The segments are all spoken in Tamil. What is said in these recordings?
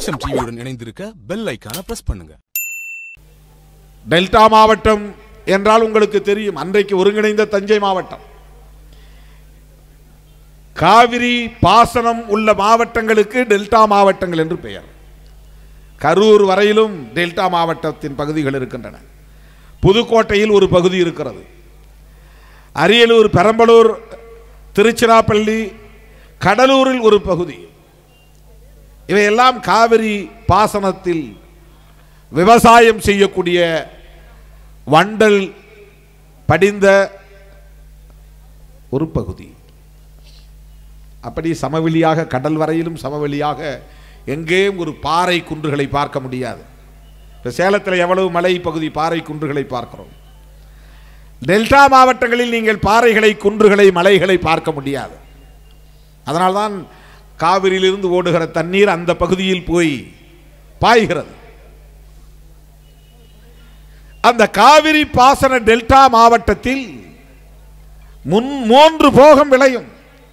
எஸ்எம் டிவியுடன் இணைந்திருக்க பெல் ஐக்கான பிரஸ் பண்ணுங்க டெல்டா மாவட்டம் என்றால் உங்களுக்கு தெரியும் அன்றைக்கு ஒருங்கிணைந்த தஞ்சை மாவட்டம் காவிரி பாசனம் உள்ள மாவட்டங்களுக்கு டெல்டா மாவட்டங்கள் என்று பெயர் கரூர் வரையிலும் டெல்டா மாவட்டத்தின் பகுதிகள் இருக்கின்றன புதுக்கோட்டையில் ஒரு பகுதி இருக்கிறது அரியலூர் பெரம்பலூர் திருச்சிராப்பள்ளி கடலூரில் ஒரு பகுதி இவையெல்லாம் காவிரி பாசனத்தில் விவசாயம் செய்யக்கூடிய வண்டல் படிந்த ஒரு பகுதி அப்படி சமவெளியாக கடல் வரையிலும் சமவெளியாக எங்கேயும் ஒரு பாறை குன்றுகளை பார்க்க முடியாது இப்போ சேலத்தில் எவ்வளவு மலை பகுதி பாறை குன்றுகளை பார்க்கிறோம் டெல்டா மாவட்டங்களில் நீங்கள் பாறைகளை குன்றுகளை மலைகளை பார்க்க முடியாது அதனால்தான் காவிரியிலிருந்து ஓடுகிற தண்ணீர் அந்த பகுதியில் போய் பாய்கிறது அந்த காவிரி பாசன டெல்டா மாவட்டத்தில் முன் மூன்று போகம் விளையும்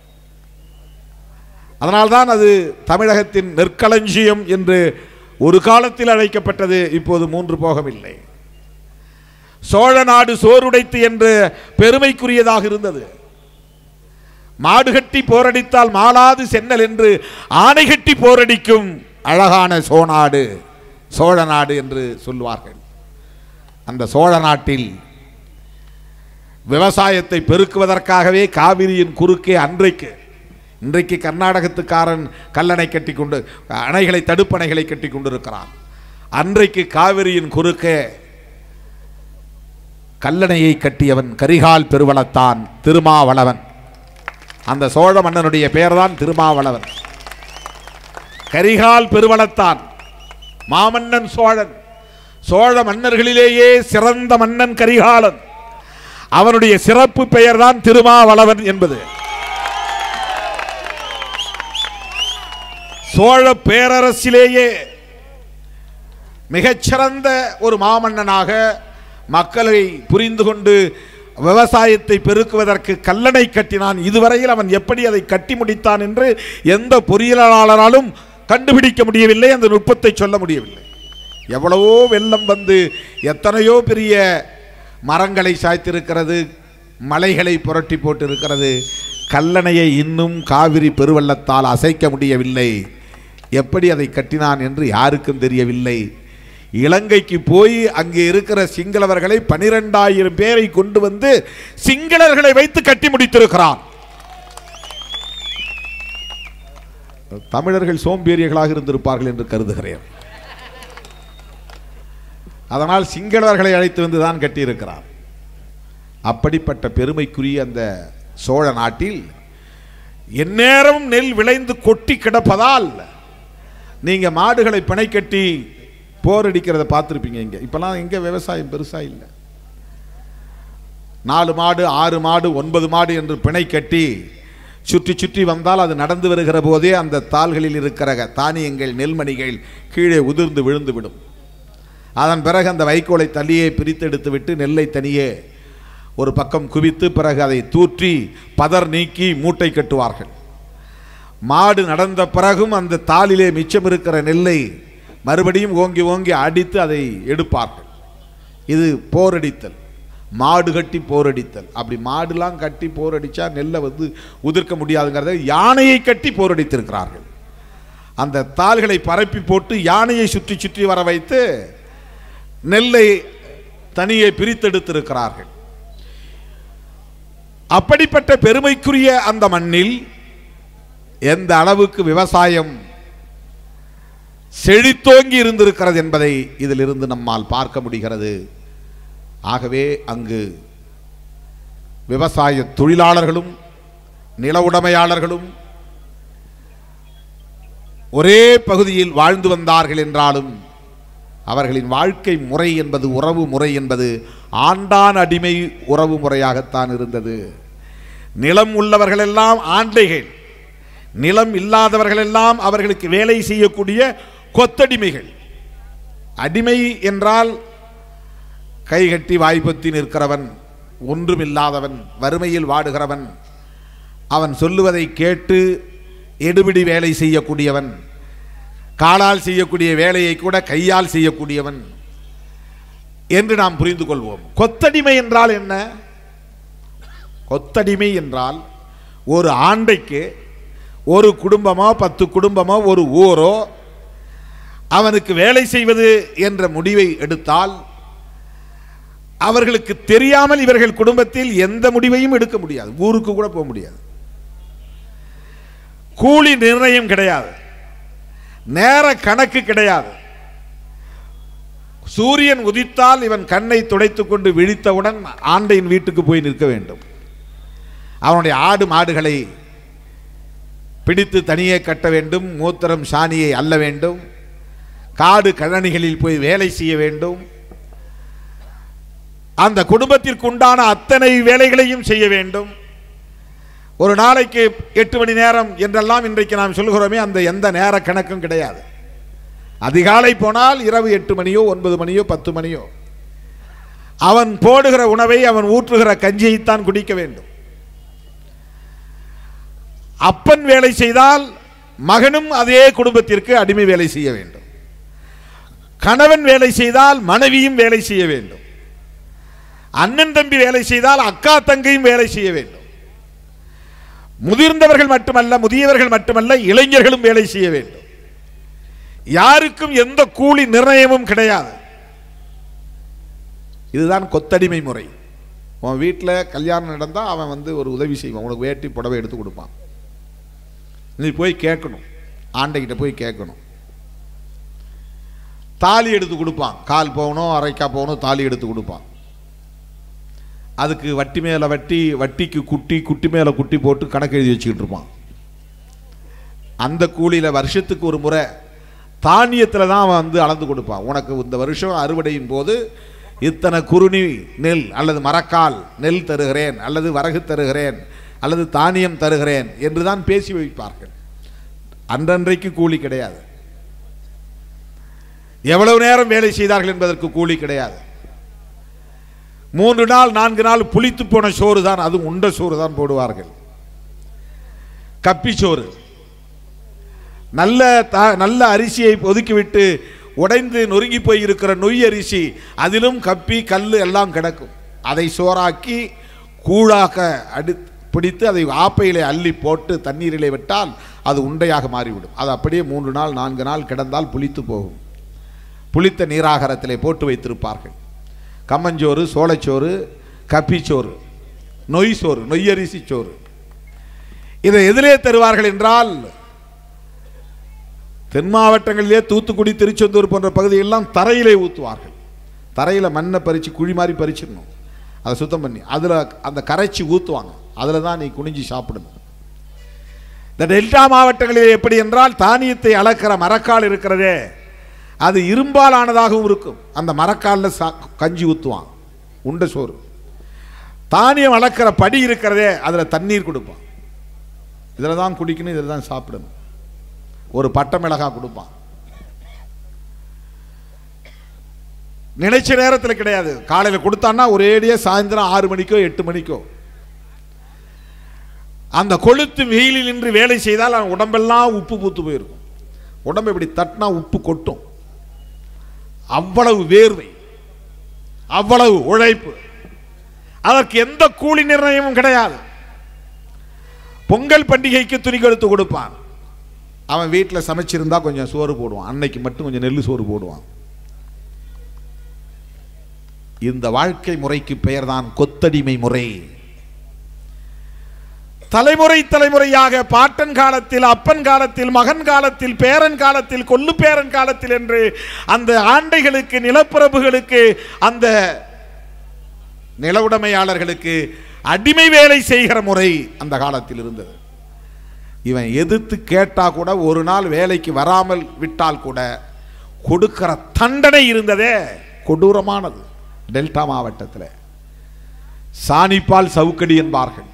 அதனால்தான் அது தமிழகத்தின் நெற்களஞ்சியம் என்று ஒரு காலத்தில் அழைக்கப்பட்டது இப்போது மூன்று போகம் இல்லை சோழ நாடு சோறுடைத்து என்று பெருமைக்குரியதாக இருந்தது மாடு கட்டி போரடித்தால் மாளாது சென்னல் என்று ஆணை கட்டி போரடிக்கும் அழகான சோநாடு சோழ நாடு என்று சொல்வார்கள் அந்த சோழ நாட்டில் விவசாயத்தை பெருக்குவதற்காகவே காவிரியின் குறுக்கே அன்றைக்கு இன்றைக்கு கர்நாடகத்துக்காரன் கல்லணை கட்டி கொண்டு அணைகளை தடுப்பணைகளை கட்டி கொண்டிருக்கிறான் அன்றைக்கு காவிரியின் குறுக்கே கல்லணையை கட்டியவன் கரிகால் பெருவளத்தான் திருமாவளவன் அந்த சோழ மன்னனுடைய பெயர்தான் திருமாவளவன் கரிகால் பெருவளத்தான் மாமன்னன் சோழன் சோழ மன்னர்களிலேயே சிறந்த மன்னன் கரிகாலன் அவனுடைய சிறப்பு பெயர்தான் திருமாவளவன் என்பது சோழ பேரரசிலேயே மிகச்சிறந்த ஒரு மாமன்னனாக மக்களை புரிந்து கொண்டு விவசாயத்தை பெருக்குவதற்கு கல்லணை கட்டினான் இதுவரையில் அவன் எப்படி அதை கட்டி முடித்தான் என்று எந்த பொறியியலாளராலும் கண்டுபிடிக்க முடியவில்லை அந்த நுட்பத்தை சொல்ல முடியவில்லை எவ்வளவோ வெள்ளம் வந்து எத்தனையோ பெரிய மரங்களை சாய்த்திருக்கிறது மலைகளை புரட்டி போட்டிருக்கிறது கல்லணையை இன்னும் காவிரி பெருவெள்ளத்தால் அசைக்க முடியவில்லை எப்படி அதை கட்டினான் என்று யாருக்கும் தெரியவில்லை இலங்கைக்கு போய் அங்கே இருக்கிற சிங்களவர்களை பனிரெண்டாயிரம் பேரை கொண்டு வந்து சிங்களர்களை வைத்து கட்டி முடித்திருக்கிறான் தமிழர்கள் சோம்பேறியர்களாக இருந்திருப்பார்கள் என்று கருதுகிறேன் அதனால் சிங்களவர்களை அழைத்து வந்து தான் கட்டியிருக்கிறார் அப்படிப்பட்ட பெருமைக்குரிய அந்த சோழ நாட்டில் எந்நேரமும் நெல் விளைந்து கொட்டி கிடப்பதால் நீங்க மாடுகளை பிணை கட்டி போர் அடிக்கிறத பார்த்துருப்பீங்க இங்க இப்பெல்லாம் எங்க விவசாயம் பெருசா இல்லை நாலு மாடு ஆறு மாடு ஒன்பது மாடு என்று பிணை கட்டி சுற்றி சுற்றி வந்தால் அது நடந்து வருகிற போதே அந்த தாள்களில் இருக்கிற தானியங்கள் நெல்மணிகள் கீழே உதிர்ந்து விழுந்து விடும் அதன் பிறகு அந்த வைக்கோலை தள்ளியே பிரித்தெடுத்து விட்டு நெல்லை தனியே ஒரு பக்கம் குவித்து பிறகு அதை தூற்றி பதர் நீக்கி மூட்டை கட்டுவார்கள் மாடு நடந்த பிறகும் அந்த தாளிலே மிச்சம் இருக்கிற நெல்லை மறுபடியும் ஓங்கி ஓங்கி அடித்து அதை எடுப்பார்கள் இது போரடித்தல் மாடு கட்டி போரடித்தல் அப்படி மாடுலாம் கட்டி போரடிச்சா நெல்லை வந்து உதிர்க்க முடியாதுங்கிறத யானையை கட்டி போரடித்திருக்கிறார்கள் அந்த தாள்களை பரப்பி போட்டு யானையை சுற்றி சுற்றி வர வைத்து நெல்லை தனியே பிரித்தெடுத்திருக்கிறார்கள் அப்படிப்பட்ட பெருமைக்குரிய அந்த மண்ணில் எந்த அளவுக்கு விவசாயம் செழித்தோங்கி இருந்திருக்கிறது என்பதை இதிலிருந்து நம்மால் பார்க்க முடிகிறது ஆகவே அங்கு விவசாய தொழிலாளர்களும் நில உடைமையாளர்களும் ஒரே பகுதியில் வாழ்ந்து வந்தார்கள் என்றாலும் அவர்களின் வாழ்க்கை முறை என்பது உறவு முறை என்பது ஆண்டான் அடிமை உறவு முறையாகத்தான் இருந்தது நிலம் உள்ளவர்களெல்லாம் ஆண்டைகள் நிலம் இல்லாதவர்களெல்லாம் அவர்களுக்கு வேலை செய்யக்கூடிய கொத்தடிமைகள் அடிமை என்றால் கைகட்டி வாய்ப்பொத்தி நிற்கிறவன் ஒன்றுமில்லாதவன் வறுமையில் வாடுகிறவன் அவன் சொல்லுவதை கேட்டு எடுபிடி வேலை செய்யக்கூடியவன் காலால் செய்யக்கூடிய வேலையை கூட கையால் செய்யக்கூடியவன் என்று நாம் புரிந்து கொள்வோம் கொத்தடிமை என்றால் என்ன கொத்தடிமை என்றால் ஒரு ஆண்டைக்கு ஒரு குடும்பமோ பத்து குடும்பமோ ஒரு ஊரோ அவனுக்கு வேலை செய்வது என்ற முடிவை எடுத்தால் அவர்களுக்கு தெரியாமல் இவர்கள் குடும்பத்தில் எந்த முடிவையும் எடுக்க முடியாது ஊருக்கு கூட போக முடியாது கூலி நிர்ணயம் கிடையாது நேர கணக்கு கிடையாது சூரியன் உதித்தால் இவன் கண்ணை துடைத்துக் கொண்டு விழித்தவுடன் ஆண்டையின் வீட்டுக்கு போய் நிற்க வேண்டும் அவனுடைய ஆடு மாடுகளை பிடித்து தனியே கட்ட வேண்டும் மூத்திரம் சாணியை அள்ள வேண்டும் காடு கழனிகளில் போய் வேலை செய்ய வேண்டும் அந்த குடும்பத்திற்கு உண்டான அத்தனை வேலைகளையும் செய்ய வேண்டும் ஒரு நாளைக்கு எட்டு மணி நேரம் என்றெல்லாம் இன்றைக்கு நாம் சொல்கிறோமே அந்த எந்த நேர கணக்கும் கிடையாது அதிகாலை போனால் இரவு எட்டு மணியோ ஒன்பது மணியோ பத்து மணியோ அவன் போடுகிற உணவை அவன் ஊற்றுகிற கஞ்சியைத்தான் குடிக்க வேண்டும் அப்பன் வேலை செய்தால் மகனும் அதே குடும்பத்திற்கு அடிமை வேலை செய்ய வேண்டும் கணவன் வேலை செய்தால் மனைவியும் வேலை செய்ய வேண்டும் அண்ணன் தம்பி வேலை செய்தால் அக்கா தங்கையும் வேலை செய்ய வேண்டும் முதிர்ந்தவர்கள் மட்டுமல்ல முதியவர்கள் மட்டுமல்ல இளைஞர்களும் வேலை செய்ய வேண்டும் யாருக்கும் எந்த கூலி நிர்ணயமும் கிடையாது இதுதான் கொத்தடிமை முறை உன் வீட்டில் கல்யாணம் நடந்தால் அவன் வந்து ஒரு உதவி செய்வான் உனக்கு வேட்டி புடவை எடுத்து கொடுப்பான் நீ போய் கேட்கணும் ஆண்டைக்கிட்ட போய் கேட்கணும் தாலி எடுத்து கொடுப்பான் கால் போகணும் அரைக்கா போகணும் தாலி எடுத்து கொடுப்பான் அதுக்கு வட்டி மேலே வட்டி வட்டிக்கு குட்டி குட்டி மேலே குட்டி போட்டு கணக்கு எழுதி வச்சுக்கிட்டு இருப்பான் அந்த கூலியில் வருஷத்துக்கு ஒரு முறை தானியத்தில் தான் அவன் வந்து அளந்து கொடுப்பான் உனக்கு இந்த வருஷம் அறுவடையின் போது இத்தனை குருணி நெல் அல்லது மரக்கால் நெல் தருகிறேன் அல்லது வரகு தருகிறேன் அல்லது தானியம் தருகிறேன் என்று தான் பேசி வைப்பார்கள் அன்றன்றைக்கு கூலி கிடையாது எவ்வளவு நேரம் வேலை செய்தார்கள் என்பதற்கு கூலி கிடையாது மூன்று நாள் நான்கு நாள் புளித்து போன சோறு தான் அதுவும் உண்ட சோறு தான் போடுவார்கள் கப்பி சோறு நல்ல த- நல்ல அரிசியை ஒதுக்கிவிட்டு உடைந்து நொறுங்கி போய் இருக்கிற நொய் அரிசி அதிலும் கப்பி கல் எல்லாம் கிடக்கும் அதை சோறாக்கி கூழாக்க அடி பிடித்து அதை ஆப்பையிலே அள்ளி போட்டு தண்ணீரிலே விட்டால் அது உண்டையாக மாறிவிடும் அது அப்படியே மூன்று நாள் நான்கு நாள் கிடந்தால் புளித்து போகும் புளித்த நீராகாரத்திலே போட்டு வைத்திருப்பார்கள் கம்மஞ்சோறு சோளச்சோறு கப்பிச்சோறு நொய் சோறு நொய்யரிசி சோறு இதை எதிலே தருவார்கள் என்றால் தென் மாவட்டங்களிலே தூத்துக்குடி திருச்செந்தூர் போன்ற பகுதியெல்லாம் தரையிலே ஊற்றுவார்கள் தரையில் மண்ணை பறித்து குழி மாதிரி பறிச்சிடணும் அதை சுத்தம் பண்ணி அதில் அந்த கரைச்சி ஊற்றுவாங்க அதில் தான் நீ குனிஞ்சு சாப்பிடணும் இந்த டெல்டா மாவட்டங்களிலே எப்படி என்றால் தானியத்தை அளக்கிற மரக்கால் இருக்கிறதே அது இரும்பால் ஆனதாகவும் இருக்கும் அந்த மரக்காலில் சா கஞ்சி ஊற்றுவான் உண்ட சோறு தானியம் அளக்கிற படி இருக்கிறதே அதில் தண்ணீர் கொடுப்பான் இதில் தான் குடிக்கணும் இதில் தான் சாப்பிடணும் ஒரு பட்டை மிளகாய் கொடுப்பான் நினைச்ச நேரத்தில் கிடையாது காலையில் கொடுத்தான்னா ஒரேடியே சாயந்தரம் ஆறு மணிக்கோ எட்டு மணிக்கோ அந்த கொளுத்து வெயிலில் நின்று வேலை செய்தால் அவன் உடம்பெல்லாம் உப்பு பூத்து போயிருக்கும் உடம்பு இப்படி தட்டினா உப்பு கொட்டும் அவ்வளவு வேர்வை அவ்வளவு உழைப்பு அதற்கு எந்த கூலி நிர்ணயமும் கிடையாது பொங்கல் பண்டிகைக்கு துணி கொடுத்து கொடுப்பான் அவன் வீட்டில் சமைச்சிருந்தா கொஞ்சம் சோறு போடுவான் அன்னைக்கு மட்டும் கொஞ்சம் நெல் சோறு போடுவான் இந்த வாழ்க்கை முறைக்கு பெயர்தான் கொத்தடிமை முறை தலைமுறை தலைமுறையாக பாட்டன் காலத்தில் அப்பன் காலத்தில் மகன் காலத்தில் பேரன் காலத்தில் கொல்லு பேரன் காலத்தில் என்று அந்த ஆண்டைகளுக்கு நிலப்பிரபுகளுக்கு அந்த நிலவுடைமையாளர்களுக்கு அடிமை வேலை செய்கிற முறை அந்த காலத்தில் இருந்தது இவன் எதிர்த்து கேட்டா கூட ஒரு நாள் வேலைக்கு வராமல் விட்டால் கூட கொடுக்கிற தண்டனை இருந்ததே கொடூரமானது டெல்டா மாவட்டத்தில் சாணிப்பால் சவுக்கடி என்பார்கள்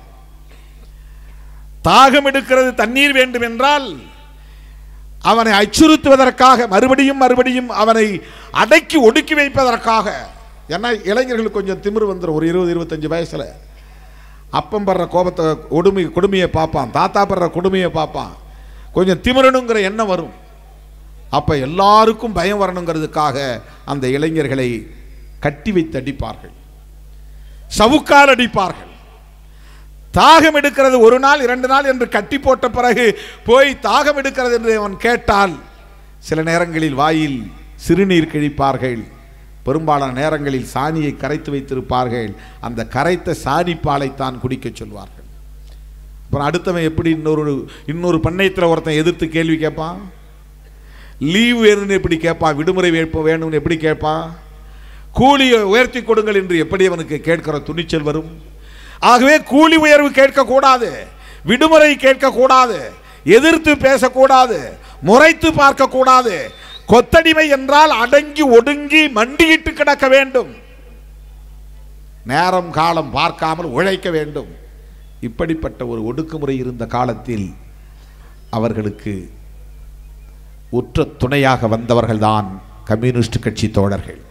தாகம் எடுக்கிறது தண்ணீர் வேண்டும் என்றால் அவனை அச்சுறுத்துவதற்காக மறுபடியும் மறுபடியும் அவனை அடக்கி ஒடுக்கி வைப்பதற்காக ஏன்னா இளைஞர்களுக்கு கொஞ்சம் திமிரு வந்துடும் ஒரு இருபது இருபத்தஞ்சு வயசுல அப்பம் படுற கோபத்தை கொடுமை கொடுமையை பார்ப்பான் தாத்தா படுற கொடுமையை பார்ப்பான் கொஞ்சம் திமிரணுங்கிற எண்ணம் வரும் அப்ப எல்லாருக்கும் பயம் வரணுங்கிறதுக்காக அந்த இளைஞர்களை கட்டி வைத்து அடிப்பார்கள் சவுக்கால் அடிப்பார்கள் தாகம் எடுக்கிறது ஒரு நாள் இரண்டு நாள் என்று கட்டி போட்ட பிறகு போய் தாகம் எடுக்கிறது என்று அவன் கேட்டால் சில நேரங்களில் வாயில் சிறுநீர் கிழிப்பார்கள் பெரும்பாலான நேரங்களில் சாணியை கரைத்து வைத்திருப்பார்கள் அந்த கரைத்த சாணி பாலைத்தான் குடிக்கச் சொல்வார்கள் அப்புறம் அடுத்தவன் எப்படி இன்னொரு இன்னொரு பண்ணையத்தில் ஒருத்தன் எதிர்த்து கேள்வி கேட்பான் லீவ் வேணும்னு எப்படி கேட்பான் விடுமுறை வேட்பு வேணும்னு எப்படி கேட்பான் கூலியை உயர்த்தி கொடுங்கள் என்று எப்படி அவனுக்கு கேட்கிற துணிச்சல் வரும் ஆகவே கூலி உயர்வு கேட்கக்கூடாது விடுமுறை கேட்கக்கூடாது எதிர்த்து பேசக்கூடாது முறைத்து பார்க்கக்கூடாது கொத்தடிமை என்றால் அடங்கி ஒடுங்கி மண்டியிட்டு கிடக்க வேண்டும் நேரம் காலம் பார்க்காமல் உழைக்க வேண்டும் இப்படிப்பட்ட ஒரு ஒடுக்குமுறை இருந்த காலத்தில் அவர்களுக்கு உற்ற துணையாக வந்தவர்கள்தான் கம்யூனிஸ்ட் கட்சி தோழர்கள்